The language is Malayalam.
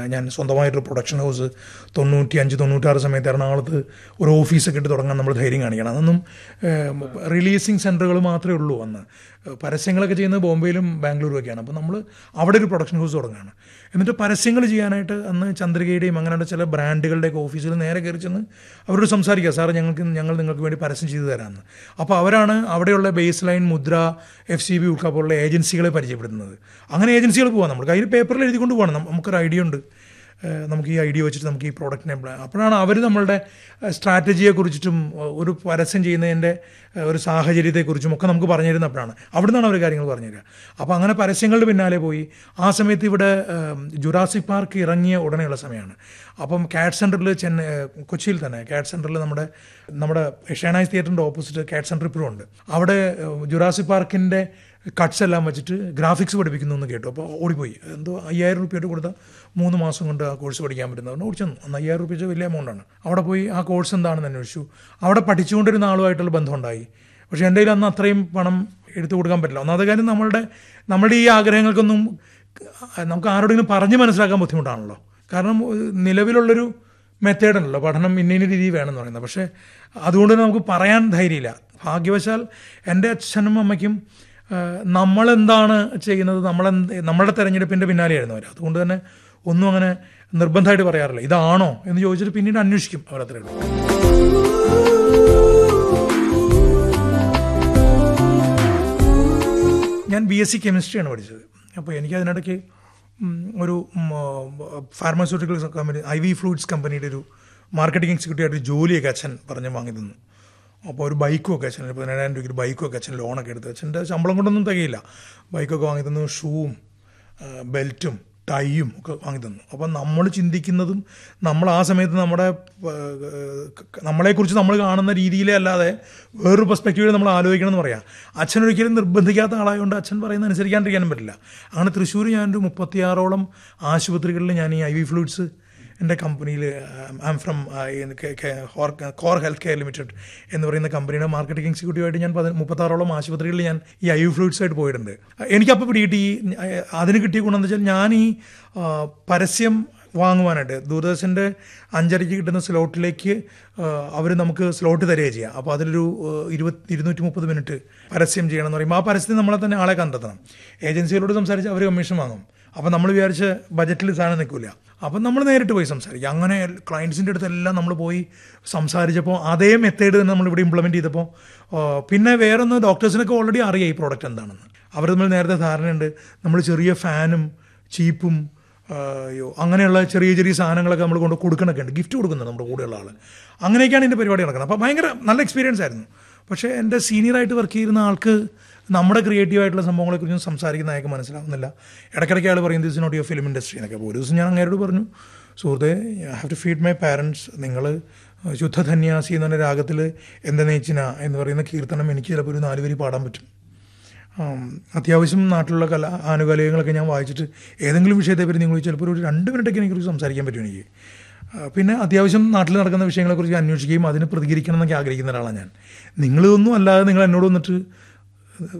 ഞാൻ സ്വന്തമായിട്ടൊരു പ്രൊഡക്ഷൻ ഹൗസ് തൊണ്ണൂറ്റി അഞ്ച് തൊണ്ണൂറ്റാറ് സമയത്ത് എറണാകുളത്ത് ഒരു ഓഫീസൊക്കെ ഇട്ട് തുടങ്ങാൻ നമ്മൾ ധൈര്യം കാണിക്കണം അതൊന്നും റിലീസിങ് സെൻറ്ററുകൾ മാത്രമേ ഉള്ളൂ അന്ന് പരസ്യങ്ങളൊക്കെ ചെയ്യുന്നത് ബോംബെയിലും ബാംഗ്ലൂരും ഒക്കെയാണ് അപ്പോൾ നമ്മൾ അവിടെ ഒരു പ്രൊഡക്ഷൻ ഹൗസ് തുടങ്ങുകയാണ് എന്നിട്ട് പരസ്യങ്ങൾ ചെയ്യാനായിട്ട് അന്ന് ചന്ദ്രികയുടെയും അങ്ങനെയുള്ള ചില ബ്രാൻഡുകളുടെയൊക്കെ ഓഫീസിൽ നേരെ കയറി ചെന്ന് അവരോട് സംസാരിക്കുക സാർ ഞങ്ങൾക്ക് ഞങ്ങൾ നിങ്ങൾക്ക് വേണ്ടി പരസ്യം ചെയ്തു തരാമെന്ന് അപ്പോൾ അവരാണ് അവിടെയുള്ള base line Mudra F C B ഉൾക്ക പോലുള്ള ഏജൻസികളെ പരിചയപ്പെടുത്തുന്നത് അങ്ങനെ ഏജൻസികൾ പോകാം നമ്മൾ കയ്യിൽ പേപ്പറിൽ എഴുതിക്കൊണ്ട് പോകണം നം- നമുക്കൊരു ഐഡിയ ഉണ്ട് ഏഹ് നമുക്ക് ഈ ഐഡിയ വെച്ചിട്ട് നമുക്ക് ഈ പ്രോഡക്റ്റിനെ അപ്പോഴാണ് അവർ നമ്മളുടെ സ്ട്രാറ്റജിയെ കുറിച്ചിട്ടും ഏഹ് ഒരു പരസ്യം ചെയ്യുന്നതിൻ്റെ ഏഹ് ഒരു സാഹചര്യത്തെക്കുറിച്ചും ഒക്കെ നമുക്ക് പറഞ്ഞു തരുന്നപ്പോഴാണ് അവിടെ നിന്നാണ് അവർ കാര്യങ്ങൾ പറഞ്ഞു തരിക അപ്പോൾ അങ്ങനെ പരസ്യങ്ങളുടെ പിന്നാലെ പോയി ആ സമയത്ത് ഇവിടെ ഏഹ് ജുറാസിക് പാർക്ക് ഇറങ്ങിയ ഉടനെയുള്ള സമയമാണ് അപ്പം കാറ്റ് സെൻറ്ററിൽ ചെന്നൈ ഏഹ് കൊച്ചിയിൽ തന്നെ കാറ്റ് സെൻറ്ററിൽ നമ്മുടെ നമ്മുടെ ഷേണായ്സ് തിയേറ്ററിൻ്റെ ഓപ്പോസിറ്റ് കാറ്റ് സെൻറ്റർ ഇപ്പോഴും ഉണ്ട് അവിടെ ഏഹ് ജുറാസിക് പാർക്കിൻ്റെ കട്ട്സ് എല്ലാം വെച്ചിട്ട് ഗ്രാഫിക്സ് പഠിപ്പിക്കുന്നു എന്ന് കേട്ടു അപ്പോൾ ഓടിപ്പോയി എന്തോ അയ്യായിരം റുപ്യയായിട്ട് കൊടുത്താൽ മൂന്ന് മാസം കൊണ്ട് ആ കോഴ്സ് പഠിക്കാൻ പറ്റുന്നവർ ഓടിച്ചു അന്ന് അയ്യായിരം റുപ്യ വെച്ചാൽ വലിയ എമൗണ്ടാണ് അവിടെ പോയി ആ കോഴ്സ് എന്താണെന്ന് അന്വേഷിച്ചു അവിടെ പഠിച്ചുകൊണ്ടിരുന്ന ആളുമായിട്ടുള്ള ബന്ധമുണ്ടായി പക്ഷേ എൻ്റെ കയ്യിൽ അന്ന് അത്രയും പണം എടുത്തു കൊടുക്കാൻ പറ്റില്ല ഒന്നാമത്തെ കാര്യം നമ്മളുടെ നമ്മുടെ ഈ ആഗ്രഹങ്ങൾക്കൊന്നും നമുക്ക് ആരോടെങ്കിലും പറഞ്ഞ് മനസ്സിലാക്കാൻ ബുദ്ധിമുട്ടാണല്ലോ കാരണം ഏഹ്, നിലവിലുള്ളൊരു മെത്തേഡ് ഉണ്ടല്ലോ പഠനം ഇന്ന ഇന്ന രീതി വേണമെന്ന് പറയുന്നത് പക്ഷേ അതുകൊണ്ട് തന്നെ നമുക്ക് പറയാൻ ധൈര്യമില്ല ഭാഗ്യവശാൽ എൻ്റെ അച്ഛനും അമ്മയ്ക്കും ഏഹ്, നമ്മളെന്താണ് ചെയ്യുന്നത് നമ്മളെന്ത് നമ്മളുടെ തെരഞ്ഞെടുപ്പിൻ്റെ പിന്നാലെയായിരുന്നു അവർ അതുകൊണ്ട് തന്നെ ഒന്നും അങ്ങനെ നിർബന്ധമായിട്ട് പറയാറില്ല ഇതാണോ എന്ന് ചോദിച്ചിട്ട് പിന്നീട് അന്വേഷിക്കും അവരത്രേ ഉള്ളൂ ഞാൻ ബി എസ് സി കെമിസ്ട്രിയാണ് പഠിച്ചത് അപ്പോൾ എനിക്ക് അതിനിടയ്ക്ക് ഉം, ഒരു pharmaceutical company I V fluids കമ്പനിയുടെ ഒരു മാർക്കറ്റിംഗ് എക്സിക്യൂട്ടീവ് ആയിട്ട് ഒരു ജോലിയൊക്കെ അച്ഛൻ പറഞ്ഞ് വാങ്ങി തന്നു അപ്പോൾ ഒരു ബൈക്കും ഒക്കെ അച്ഛൻ ഒരു പതിനേഴായിരം രൂപയ്ക്ക് ഒരു ബൈക്കും ഒക്കെ അച്ഛൻ ലോണൊക്കെ എടുത്ത് അച്ഛൻ്റെ ശമ്പളം കൊണ്ടൊന്നും തികയില്ല ബൈക്കൊക്കെ വാങ്ങി തന്നു ഷൂവും ആ, ബെൽറ്റും ടൈയും ഒക്കെ വാങ്ങി തന്നു അപ്പം നമ്മൾ ചിന്തിക്കുന്നതും നമ്മൾ ആ സമയത്ത് നമ്മുടെ ആ, നമ്മളെക്കുറിച്ച് നമ്മൾ കാണുന്ന രീതിയിലേ അല്ലാതെ വേറൊരു പെർസ്പെക്റ്റീവിൽ നമ്മൾ ആലോചിക്കണം എന്ന് പറയാം അച്ഛൻ ഒരിക്കലും നിർബന്ധിക്കാത്ത ആളായതുകൊണ്ട് അച്ഛൻ പറയുന്നത് അനുസരിക്കാണ്ടിരിക്കാനും പറ്റില്ല അങ്ങനെ തൃശ്ശൂർ ഞാനൊരു മുപ്പത്തിയാറോളം ആശുപത്രികളിൽ ഞാൻ ഈ ഐ വി ഫ്ലൂയിഡ്സ് എൻ്റെ കമ്പനിയിൽ I am from core health care limited എന്ന് പറയുന്ന കമ്പനിയുടെ മാർക്കറ്റിംഗ് എക്സിക്യൂട്ടീവായിട്ട് ഞാൻ പതി മുപ്പത്താറോളം ആശുപത്രികളിൽ ഞാൻ ഈ ഐ ഫ്ലൂയിഡ്സ് ആയിട്ട് പോയിട്ടുണ്ട് എനിക്കപ്പോൾ പിടിയിട്ട് ഈ അഹ് അതിന് കിട്ടിയ ഗുണം എന്ന് വെച്ചാൽ ഞാൻ ഈ ആ, പരസ്യം വാങ്ങുവാനായിട്ട് ദൂരദർശൻ്റെ അഞ്ചരയ്ക്ക് കിട്ടുന്ന സ്ലോട്ടിലേക്ക് അവർ നമുക്ക് സ്ലോട്ട് തരികയും ചെയ്യാം അപ്പോൾ അതിലൊരു ആ, ഇരുപത്തി ഇരുന്നൂറ്റി മുപ്പത് മിനിറ്റ് പരസ്യം ചെയ്യണം എന്ന് പറയുമ്പോൾ ആ പരസ്യം നമ്മളെ തന്നെ ആളെ കണ്ടെത്തണം ഏജൻസികളോട് സംസാരിച്ച് അവർ കമ്മീഷൻ വാങ്ങും അപ്പോൾ നമ്മൾ വിചാരിച്ച ബജറ്റിൽ സാധനം നിൽക്കില്ല അപ്പം നമ്മൾ നേരിട്ട് പോയി സംസാരിക്കും അങ്ങനെ ക്ലയൻസിൻ്റെ അടുത്തെല്ലാം നമ്മൾ പോയി സംസാരിച്ചപ്പോൾ അതേ മെത്തേഡ് തന്നെ നമ്മൾ ഇവിടെ ഇംപ്ലിമെൻറ്റ് ചെയ്തപ്പോൾ ആ, പിന്നെ വേറൊന്ന് ഡോക്ടേഴ്സിനൊക്കെ ഓൾറെഡി അറിയാം ഈ പ്രോഡക്റ്റ് എന്താണെന്ന് അവർ തമ്മിൽ നേരത്തെ ധാരണയുണ്ട് നമ്മൾ ചെറിയ ഫാനും ചീപ്പും ആ, അയ്യോ അങ്ങനെയുള്ള ചെറിയ ചെറിയ സാധനങ്ങളൊക്കെ നമ്മൾ കൊണ്ട് കൊടുക്കണൊക്കെ ഉണ്ട് ഗിഫ്റ്റ് കൊടുക്കുന്നുണ്ട് നമ്മുടെ കൂടെയുള്ള ആൾ അങ്ങനെയൊക്കെയാണ് ഇതിൻ്റെ പരിപാടി നടക്കുന്നത് അപ്പോൾ ഭയങ്കര നല്ല എക്സ്പീരിയൻസ് ആയിരുന്നു പക്ഷേ എൻ്റെ സീനിയറായിട്ട് വർക്ക് ചെയ്യുന്ന ആൾക്ക് നമ്മുടെ ക്രിയേറ്റീവ് ആയിട്ടുള്ള സംഭവങ്ങളെക്കുറിച്ച് സംസാരിക്കുന്ന അയാൾക്ക് മനസ്സിലാവുന്നില്ല ഇടയ്ക്കിടയ്ക്ക് ആൾ പറയും this not your film industry എന്നൊക്കെ അപ്പോൾ ഒരു ദിവസം ഞാൻ അങ്ങേരോട് പറഞ്ഞു സുഹൃത്തെ I have to feed my parents നിങ്ങൾ ശുദ്ധധന്യാസി എന്ന രാഗത്തിൽ എൻ്റെ നെയ്ച്ചിന എന്ന് പറയുന്ന കീർത്തനം എനിക്ക് ചിലപ്പോൾ ഒരു നാല് വരി പാടാൻ പറ്റും ആം, അത്യാവശ്യം നാട്ടിലുള്ള കല ആനുകാലികങ്ങളൊക്കെ ഞാൻ വായിച്ചിട്ട് ഏതെങ്കിലും വിഷയത്തെപ്പറ്റി നിങ്ങൾ ചിലപ്പോൾ ഒരു രണ്ട് മിനിറ്റൊക്കെ എനിക്കുറിച്ച് സംസാരിക്കാൻ പറ്റും എനിക്ക് ആ, പിന്നെ അത്യാവശ്യം നാട്ടിൽ നടക്കുന്ന വിഷയങ്ങളെക്കുറിച്ച് അന്വേഷിക്കുകയും അതിന് പ്രതികരിക്കണം എന്നൊക്കെ ആഗ്രഹിക്കുന്ന ഒരാളാണ് ഞാൻ നിങ്ങളിതൊന്നും അല്ലാതെ നിങ്ങൾ എന്നോട് വന്നിട്ട്